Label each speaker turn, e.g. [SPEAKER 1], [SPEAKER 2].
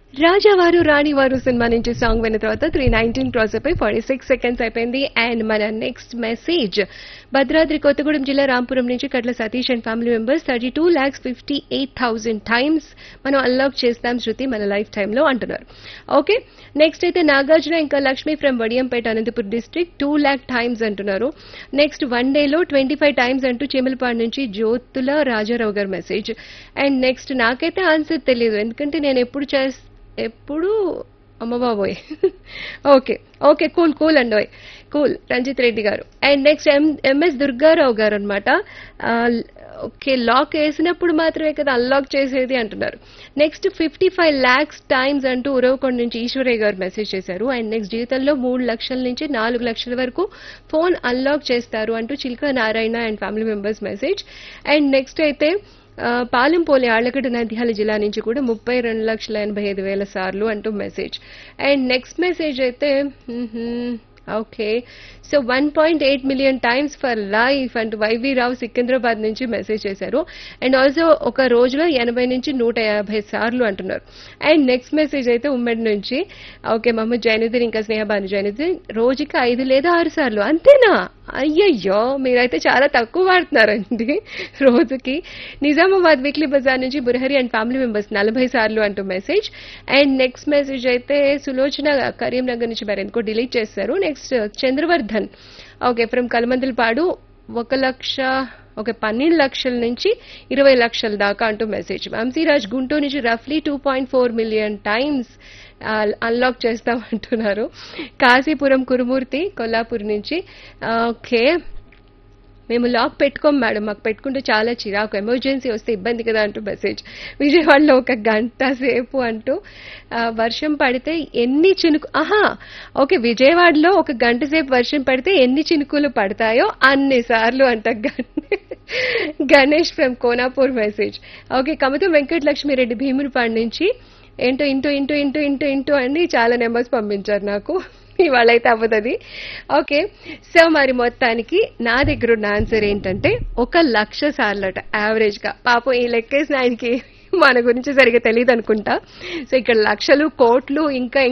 [SPEAKER 1] రాజావారు రాణివారు సినిమా నుంచి సాంగ్ విన్న తర్వాత త్రీ నైన్టీన్ క్రాస్ అయిపోయి ఫార్టీ సిక్స్ సెకండ్స్ అయిపోయింది అండ్ మన నెక్స్ట్ మెసేజ్ భద్రాద్రి కొత్తగూడెం జిల్లా రాంపురం నుంచి Katla Satish and family members thirty two lakhs fifty eight thousand times మనం అన్లాక్ చేస్తాం శృతి మన లైఫ్ టైంలో అంటున్నారు ఓకే నెక్స్ట్ అయితే నాగార్జున ఇంకా Lakshmi from Vadiyampeta Anantapur district two lakh times అంటున్నారు నెక్స్ట్ వన్ డేలో ట్వంటీ ఫైవ్ టైమ్స్ అంటూ చెమిలపాడు నుంచి Jyothula Rajarao garu message and next నాకైతే ఆన్సర్ తెలియదు ఎందుకంటే నేను ఎప్పుడు చేస్ ఎప్పుడు అమ్మ బాబోయ్ ఓకే ఓకే కూల్ కూల్ అండి cool Ranjith Reddy garu and next M MS Durgarao garu అనమాట ఓకే లాక్ వేసినప్పుడు మాత్రమే కదా అన్లాక్ చేసేది అంటున్నారు next fifty five lakhs times అంటూ ఉరవకొండ నుంచి ఈశ్వరయ్య గారు మెసేజ్ చేశారు అండ్ నెక్స్ట్ జీవితంలో మూడు లక్షల నుంచి నాలుగు లక్షల వరకు ఫోన్ అన్లాక్ చేస్తారు అంటూ Chilka Narayana and family members message and next అయితే ఆ, పాలెంపోలి ఆళ్లగడ్డ నంద్యాల జిల్లా నుంచి కూడా ముప్పై రెండు లక్షల ఎనభై ఐదు వేల సార్లు అంటూ మెసేజ్ అండ్ నెక్స్ట్ మెసేజ్ అయితే okay so one point eight million times for life అంటూ వైవి రావు సికింద్రాబాద్ నుంచి మెసేజ్ చేశారు అండ్ ఆల్సో ఒక రోజులో ఎనభై నుంచి నూట యాభై సార్లు అంటున్నారు అండ్ నెక్స్ట్ మెసేజ్ అయితే ఉమ్మడి నుంచి ఓకే మహమ్మద్ జైనుద్దీన్ ఇంకా స్నేహబాను జైనుద్దీన్ రోజుకి ఐదు లేదా ఆరు సార్లు అంతేనా అయ్యయ్యో మీరైతే చాలా తక్కువ వాడుతున్నారండి రోజుకి నిజామాబాద్ వీక్లీ బజార్ నుంచి బురహరి అండ్ ఫ్యామిలీ మెంబర్స్ నలభై సార్లు అంటూ మెసేజ్ అండ్ నెక్స్ట్ మెసేజ్ అయితే సులోచన కరీంనగర్ నుంచి మరి ఎందుకో డిలీట్ చేస్తారు next Chandravardhan okay from Kalamandalapadu ఒక లక్ష ఒక పన్నెండు లక్షల నుంచి ఇరవై లక్షల దాకా అంటూ మెసేజ్ వంశీరాజ్ గుంటూరు నుంచి రఫ్లీ two point four million times unlock చేస్తామంటున్నారు కాశీపురం కురుమూర్తి కొల్లాపూర్ నుంచి ఓకే మేము లాక్ పెట్టుకోం మేడం మాకు పెట్టుకుంటే చాలా చిరాకు ఎమర్జెన్సీ వస్తే ఇబ్బంది కదా అంటూ మెసేజ్ విజయవాడలో ఒక గంట సేపు అంటూ ఆ, వర్షం పడితే ఎన్ని చినుకు ఆహా ఓకే విజయవాడలో ఒక గంట సేపు వర్షం పడితే ఎన్ని చినుకులు పడతాయో అన్ని సార్లు అంట గన్- Ganesh from Konapur message okay Kamatham Venkatalakshmireddy Bheemunipadu నుంచి ఏంటో into into into into into అని చాలా నెంబర్స్ పంపించారు నాకు ఇవాళ అయితే అవ్వదది ఓకే సో మరి మొత్తానికి నా దగ్గర ఉన్న ఆన్సర్ ఏంటంటే ఒక లక్ష సార్లట యావరేజ్ గా పాపం ఈ లెక్కేసిన ఆయనకి మన గురించి సరిగా తెలియదు అనుకుంటా సో ఇక్కడ లక్షలు కోట్లు ఇంకా